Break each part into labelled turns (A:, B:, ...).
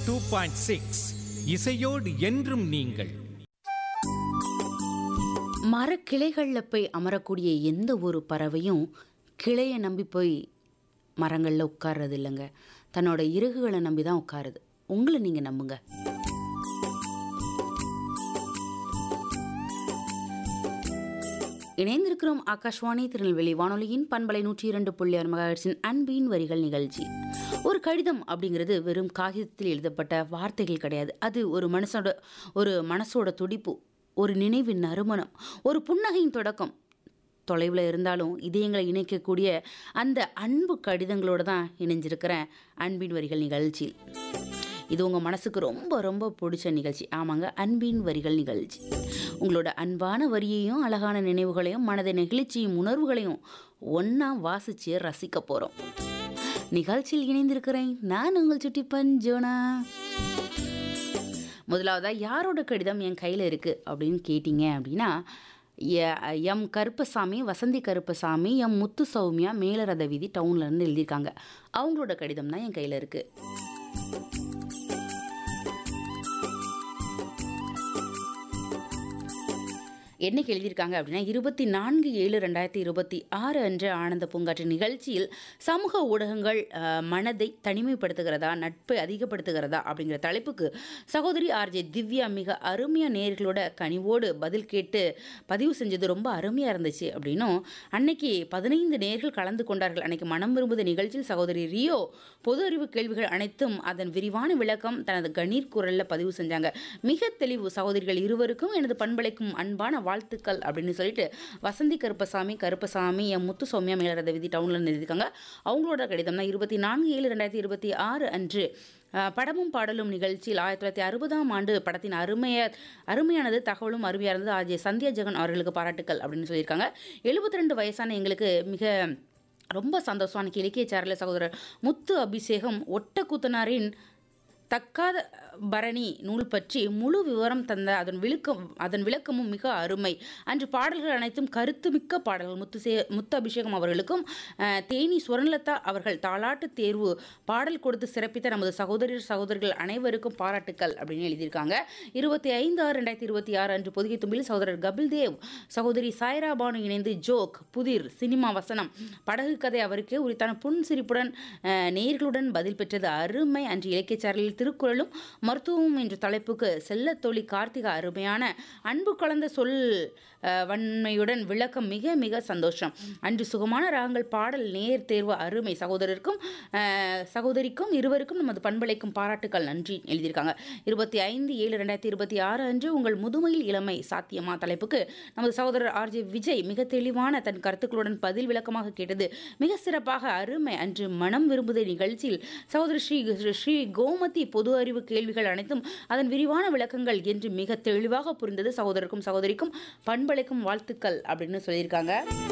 A: two point six இசையோடு என்றும் நீங்கள்
B: மரக்கிளைகளில் போய் அமரக்கூடிய எந்த ஒரு பறவையும் கிளையை நம்பி போய் மரங்களில் உட்கார்றது இல்லைங்க தன்னோட இறகுகளை நம்பி தான் உட்காருது உங்களை நீங்கள் நம்புங்க இணைந்திருக்கிறோம் ஆகாஷ்வாணி திருநெல்வேலி வானொலியின் பண்பலை நூற்றி இரண்டு புள்ளி ஆறு மெகாஹெர்ட்ஸின் அன்பின் வரிகள் நிகழ்ச்சி ஒரு கடிதம் அப்படிங்கிறது வெறும் காகிதத்தில் எழுதப்பட்ட வார்த்தைகள் கிடையாது அது ஒரு மனசோட ஒரு மனசோட துடிப்பு ஒரு நினைவின் நறுமணம் ஒரு புன்னகையின் தொடக்கம் தொலைவில் இருந்தாலும் இதயங்களை இணைக்கக்கூடிய அந்த அன்பு கடிதங்களோடு தான் இணைஞ்சிருக்கிறேன் அன்பின் வரிகள் நிகழ்ச்சியில் இது உங்கள் மனசுக்கு ரொம்ப ரொம்ப பிடிச்ச நிகழ்ச்சி ஆமாங்க அன்பின் வரிகள் நிகழ்ச்சி உங்களோட அன்பான வரியையும் அழகான நினைவுகளையும் மனதை நெகிழ்ச்சியும் உணர்வுகளையும் ஒன்றா வாசித்து ரசிக்க போகிறோம் நிகழ்ச்சியில் இணைந்திருக்கிறேன் நான் உங்கள் சுட்டிப்பன் ஜோனா முதலாவதா யாரோட கடிதம் என் கையில் இருக்குது அப்படின்னு கேட்டிங்க அப்படின்னா A- M Karuppasamy Vasanthi Karuppasamy M Muthu Sowmiya Melaratha வீதி டவுன்லேருந்து எழுதியிருக்காங்க அவங்களோட கடிதம் தான் என் கையில் இருக்குது என்னைக்கு எழுதியிருக்காங்க அப்படின்னா இருபத்தி நான்கு ஏழு ரெண்டாயிரத்தி இருபத்தி ஆறு அன்று ஆனந்த பூங்காற்று நிகழ்ச்சியில் சமூக ஊடகங்கள் அஹ், மனதை தனிமைப்படுத்துகிறதா நட்பை அதிகப்படுத்துகிறதா அப்படிங்கிற தலைப்புக்கு சகோதரி ஆர்ஜே திவ்யா மிக அருமையாக நேர்களோட கனிவோடு பதில் கேட்டு பதிவு செஞ்சது ரொம்ப அருமையாக இருந்துச்சு அப்படின்னும் அன்னைக்கு பதினைந்து நேர்கள் கலந்து கொண்டார்கள் அன்னைக்கு மனம் விரும்புத நிகழ்ச்சியில் சகோதரி ரியோ பொது அறிவு கேள்விகள் அனைத்தும் அதன் விரிவான விளக்கம் தனது கணீர் குரலில் பதிவு செஞ்சாங்க மிக தெளிவு சகோதரிகள் இருவருக்கும் எனது பண்பலைக்கும் அன்பான வாழ்த்துக்கள் அப்படின்னு சொல்லிட்டு வசந்தி கருப்பசாமி கருப்பசாமி எம் முத்து சௌமியா மேலரத விதி டவுனில் எழுதியிருக்காங்க அவங்களோட கடிதம் தான் இருபத்தி நான்கு ஏழு ரெண்டாயிரத்தி இருபத்தி ஆறு அன்று அஹ், படமும் பாடலும் நிகழ்ச்சியில் ஆயிரத்தி தொள்ளாயிரத்தி அறுபதாம் ஆண்டு படத்தின் அருமைய அருமையானது தகவலும் அருமையாக இருந்தது ஆஜே சந்தியா ஜெகன் அவர்களுக்கு பாராட்டுக்கள் அப்படின்னு சொல்லியிருக்காங்க எழுபத்தி ரெண்டு வயசான எங்களுக்கு மிக ரொம்ப சந்தோஷம் அன்னைக்கு இலக்கிய சாரல சகோதரர் முத்து அபிஷேகம் ஒட்டக்கூத்தனாரின் தக்காத பரணி நூல் பற்றி முழு விவரம் தந்த அதன் விழுக்கம் அதன் விளக்கமும் மிக அருமை அன்று பாடல்கள் அனைத்தும் கருத்துமிக்க பாடல்கள் முத்து சே முத்து அபிஷேகம் அவர்களுக்கும் அஹ், தேனி சுவர்ணலதா அவர்கள் தாலாட்டு தேர்வு பாடல் கொடுத்து சிறப்பித்த நமது சகோதரர் சகோதரிகள் அனைவருக்கும் பாராட்டுக்கள் அப்படின்னு எழுதியிருக்காங்க இருபத்தி ஐந்து ஆறு ரெண்டாயிரத்தி இருபத்தி ஆறு அன்று பொதுகை தும்பில் சகோதரர் கபில் தேவ் சகோதரி சாய்ரா பானு இணைந்து ஜோக் புதிர் சினிமா வசனம் படகு கதை அவருக்கே உரித்தான புன்சிரிப்புடன் அஹ், நேயர்களுடன் பதில் பெற்றது அருமை அன்று இலக்கியச்சாரலில் திருக்குறளும் மருத்துவமும் என்ற தலைப்புக்கு செல்ல தோழி கார்த்திகா அருமையான அன்பு கலந்த சொல் அஹ், வன்மையுடன் விளக்கம் மிக மிக சந்தோஷம் அன்று சுகமான ராகங்கள் பாடல் நேர் தேர்வு அருமை சகோதரருக்கும் அஹ், சகோதரிக்கும் இருவருக்கும் நமது பண்பலைக்கும் பாராட்டுக்கள் நன்றி எழுதியிருக்காங்க இருபத்தி ஐந்து ஏழு ரெண்டாயிரத்தி இருபத்தி ஆறு அன்று உங்கள் முதுமையில் இளமை சாத்தியமா தலைப்புக்கு நமது சகோதரர் ஆர்ஜே விஜய் மிக தெளிவான தன் கருத்துக்களுடன் பதில் விளக்கமாக கேட்டது மிக சிறப்பாக அருமை அன்று மனம் விரும்புத நிகழ்ச்சியில் சகோதரி ஸ்ரீ ஸ்ரீ கோமதி பொது அறிவு கேள்விகள் அனைத்தும் அதன் விரிவான விளக்கங்கள் என்று மிக தெளிவாக புரிந்தது சகோதரருக்கும் சகோதரிக்கும் பண்பலைக்கும் வாழ்த்துக்கள் அப்படின்னு சொல்லியிருக்காங்க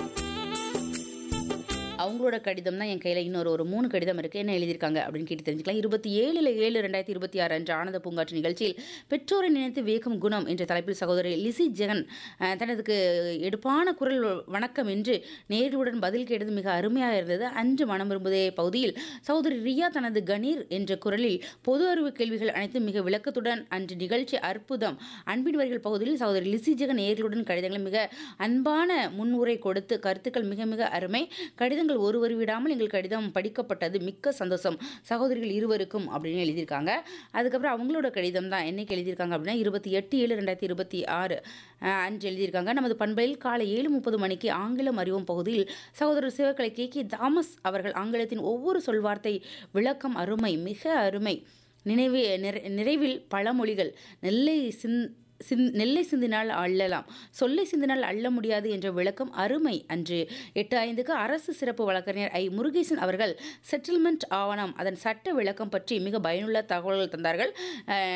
B: அவங்களோட கடிதம் தான் என் கையில் இன்னொரு ஒரு மூணு கடிதம் இருக்குது என்ன எழுதியிருக்காங்க அப்படின்னு கேட்டு தெரிஞ்சுக்கலாம் இருபத்தி ஏழில் ஏழு ரெண்டாயிரத்தி இருபத்தி ஆறு அன்று ஆனந்த பூங்காற்று நிகழ்ச்சியில் பெற்றோரை நினைத்து வேகம் குணம் என்ற தலைப்பில் சகோதரி லிசி ஜெகன் அஹ், தனதுக்கு எடுப்பான குரல் வணக்கம் என்று நேர்களுடன் பதில் கேட்டது மிக அருமையாக இருந்தது அன்று மனம் விரும்புதே பகுதியில் சகோதரி ரியா தனது கணீர் என்ற குரலில் பொது அறிவு கேள்விகள் அனைத்தும் மிக விளக்கத்துடன் அன்று நிகழ்ச்சி அற்புதம் அன்பின் வரிகள் பகுதியில் சகோதரி லிசி ஜெகன் நேர்களுடன் கடிதங்களை மிக அன்பான முன்னுரை கொடுத்து கருத்துக்கள் மிக மிக அருமை கடிதங்கள் ஒருவர் விடாமல் எங்கள் கடிதம் படிக்கப்பட்டது மிக்க சந்தோஷம் சகோதரிகள் இருவருக்கும் அப்படின்னு எழுதியிருக்காங்க அதுக்கப்புறம் அவங்களோட கடிதம் தான் என்னைக்கு எழுதியிருக்காங்க அப்படின்னா இருபத்தி எட்டு ஏழு ரெண்டாயிரத்தி இருபத்தி ஆறு அஹ், அன்று எழுதியிருக்காங்க நமது பண்பையில் காலை ஏழு முப்பது மணிக்கு ஆங்கிலம் அறிவும் பகுதியில் சகோதரர் சிவகலை கே கே தாமஸ் அவர்கள் ஆங்கிலத்தின் ஒவ்வொரு சொல்வார்த்தை விளக்கம் அருமை மிக அருமை நினைவு நிறை- நிறைவில் பழமொழிகள் நெல்லை சிந் சிந் நெல்லை சிந்தினால் அள்ளலாம் சொல்லை சிந்தினால் அள்ள முடியாது என்ற விளக்கம் அருமை அன்று எட்டு ஐந்துக்கு அரசு சிறப்பு வழக்கறிஞர் ஐ முருகேசன் அவர்கள் செட்டில்மெண்ட் ஆவணம் அதன் சட்ட விளக்கம் பற்றி மிக பயனுள்ள தகவல்கள் தந்தார்கள் அஹ்,